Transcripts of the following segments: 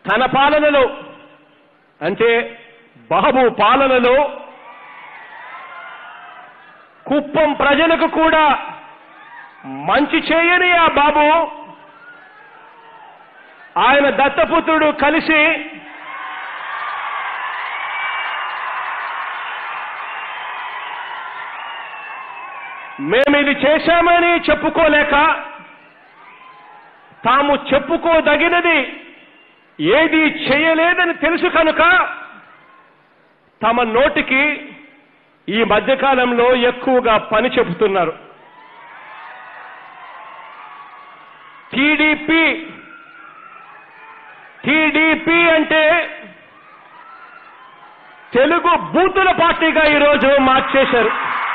తన పాలనలో అంటే బాబు పాలనలో కుప్పం ప్రజలకు కూడా మంచి చేయని ఆ బాబు ఆయన దత్తపుత్రుడు కలిసి మేము ఇది చేశామని చెప్పుకోలేక తాము చెప్పుకోదగినది ఏది చేయలేదని తెలుసు కనుక తమ నోటికి ఈ మధ్యకాలంలో ఎక్కువగా పని చెబుతున్నారు టీడీపీ టీడీపీ అంటే తెలుగు బూతుల పార్టీగా ఈరోజు మార్చేశారు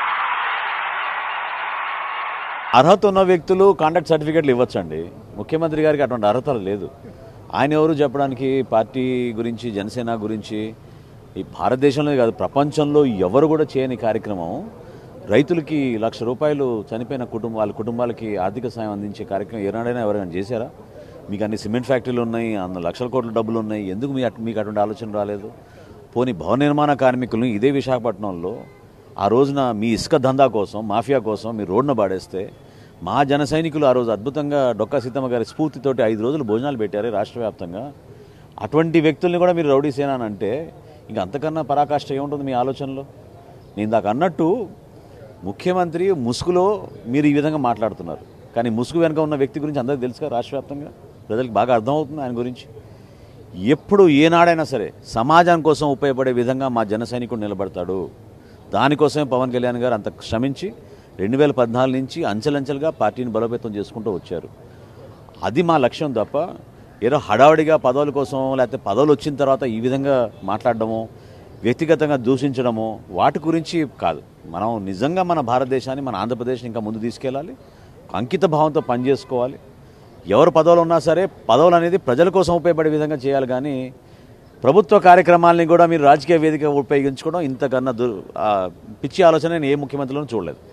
అర్హత ఉన్న వ్యక్తులు కాంటాక్ట్ సర్టిఫికెట్లు ఇవ్వచ్చండి ముఖ్యమంత్రి గారికి అటువంటి అర్హత లేదు ఆయన ఎవరు చెప్పడానికి పార్టీ గురించి జనసేన గురించి ఈ భారతదేశంలో కాదు ప్రపంచంలో ఎవరు కూడా చేయని కార్యక్రమం రైతులకి లక్ష రూపాయలు చనిపోయిన కుటుంబ వాళ్ళ కుటుంబాలకి ఆర్థిక సాయం అందించే కార్యక్రమం ఏనాడైనా ఎవరైనా చేశారా మీకు అన్ని సిమెంట్ ఫ్యాక్టరీలు ఉన్నాయి అన్న లక్షల కోట్ల డబ్బులు ఉన్నాయి ఎందుకు మీ అటు- మీకు అటువంటి ఆలోచన రాలేదు పోనీ భవన నిర్మాణ కార్మికులను ఇదే విశాఖపట్నంలో ఆ రోజున మీ ఇసుక దందా కోసం మాఫియా కోసం మీరు రోడ్డున పాడేస్తే మా జన సైనికులు ఆ రోజు అద్భుతంగా డొక్కా సీతమ్మ గారి స్ఫూర్తితోటి ఐదు రోజులు భోజనాలు పెట్టారు రాష్ట్ర వ్యాప్తంగా అటువంటి వ్యక్తుల్ని కూడా మీరు రౌడీ సేన అని అంటే ఇంక అంతకన్నా పరాకాష్ట ఏముంటుంది మీ ఆలోచనలో నేను దాకా అన్నట్టు ముఖ్యమంత్రి ముసుగులో మీరు ఈ విధంగా మాట్లాడుతున్నారు కానీ ముసుగు వెనుక ఉన్న వ్యక్తి గురించి అందరికీ తెలుసుగా రాష్ట్ర వ్యాప్తంగా ప్రజలకు బాగా అర్థమవుతుంది ఆయన గురించి ఎప్పుడు ఏనాడైనా సరే సమాజం కోసం ఉపయోగపడే విధంగా మా జన సైనికుడు నిలబడతాడు దానికోసమే పవన్ కళ్యాణ్ గారు అంత శ్రమించి రెండు వేల పద్నాలుగు నుంచి అంచెలంచెలుగా పార్టీని బలోపేతం చేసుకుంటూ వచ్చారు అది మా లక్ష్యం తప్ప ఏదో హడావుడిగా పదవుల కోసం లేకపోతే పదవులు వచ్చిన తర్వాత ఈ విధంగా మాట్లాడడము వ్యక్తిగతంగా దూషించడము వాటి గురించి కాదు మనం నిజంగా మన భారతదేశాన్ని మన ఆంధ్రప్రదేశ్ని ఇంకా ముందు తీసుకెళ్ళాలి అంకిత భావంతో పనిచేసుకోవాలి ఎవరు పదవులు ఉన్నా సరే పదవులు అనేది ప్రజల కోసం ఉపయోగపడే విధంగా చేయాలి కానీ ప్రభుత్వ కార్యక్రమాలని కూడా మీరు రాజకీయ వేదిక ఉపయోగించుకోవడం ఇంతకన్నా దు ఆ, పిచ్చి ఆలోచన నేను ఏ ముఖ్యమంత్రిలోనూ చూడలేదు